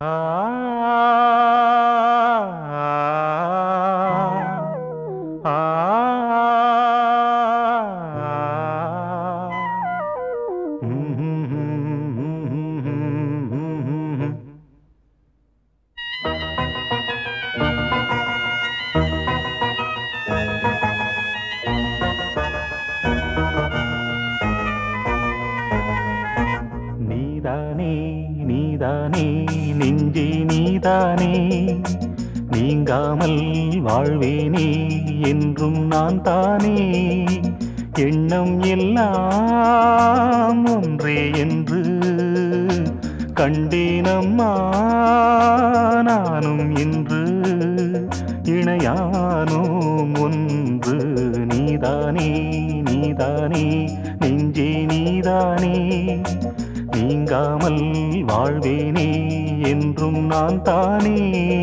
நீதானே நீதானே நெஞ்சே நீதானே நீங்காமல் வாழ்வேனே என்றும் நான் தானே எண்ணம் எல்லாம் ஒன்றே என்று கண்டேனம்மா நானும் இன்று இணையானோம் ஒன்று நீதானே நீதானே நெஞ்சே நீதானே நீங்காமல் வாழ்வேனே என்றும் நான் தானே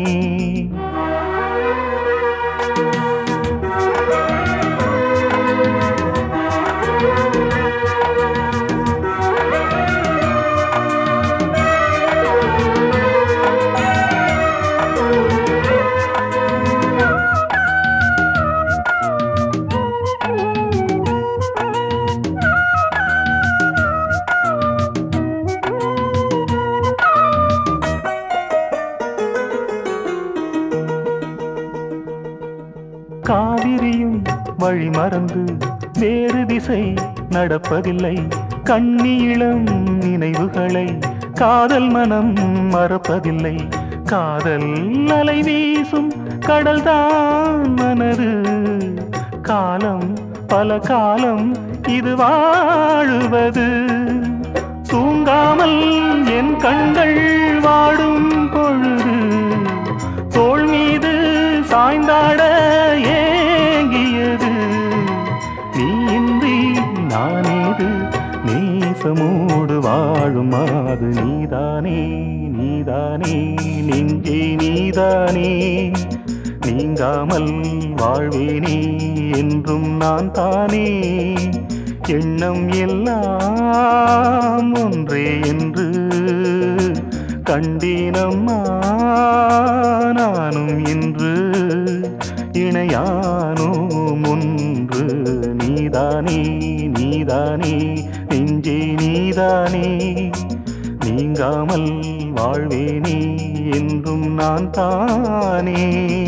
காவிரியும் வழி மறந்து வேறு திசை நடப்பதில்லை கண்ணியிளம் நினைவுகளை காதல் மனம் மறப்பதில்லை காதல் அலை வீசும் கடல்தான் மனது காலம் பல காலம் இது வாழுவது தூங்காமல் என் கண்கள் வாடும் பொழுது தோள் மீது சாய்ந்தாட ஏங்கியது நீ இன்றி நானேது நேசமோடு வாழும் மாது நீதானே நீதானே நெஞ்சே நீதானே நீங்காமல் வாழ்வேனே என்றும் நான் தானே எண்ணம் எல்லாம் ஒன்றே என்று கண்டீனம்மா நானும் இன்று இணையானோம் ஒன்று நீதானே நீதானே நெஞ்சே நீதானே நீங்காமல் வாழ்வேனே என்றும் நான் தானே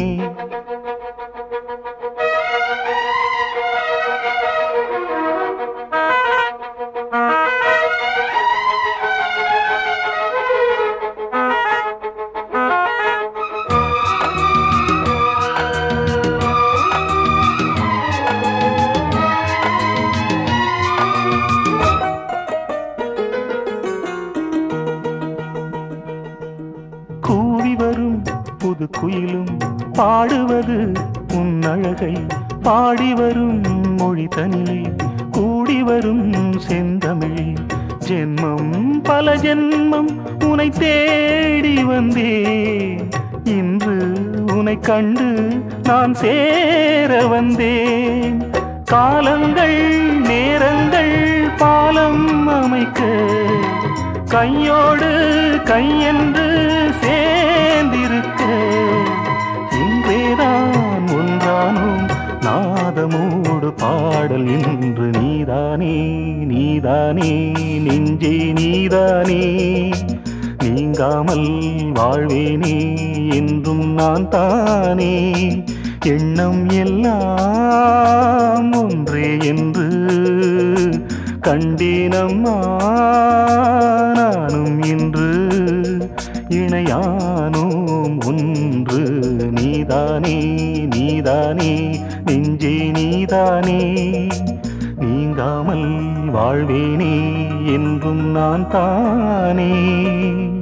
கூவி வரும் புது குயிலும் பாடுவது உன் அழகை பாடி வரும் மொழி தனிலே கூடி வரும் செந்தமிழே ஜென்மம் பல ஜென்மம் உனை தேடி வந்தேன் இன்று உனை கண்டு நான் சேர வந்தேன் காலங்கள் நேரங்கள் பாலம் அமைக்க கையோடு கையென்று சேர்ந்திருக்க இன்றேதான் ஒன்றானோம் நாதமோடு பாடல் இன்று நீதானே நீதானே நெஞ்சே நீதானே நீங்காமல் வாழ்வேனே என்றும் நான் தானே எண்ணம் எல்லாம் ஒன்றே என்று கண்டீனம்மா நானும் இன்று இணையானோம் ஒன்று நீதானே நீதானே நெஞ்சே நீதானே நீங்காமல் வாழ்வேனே என்றும் நான் தானே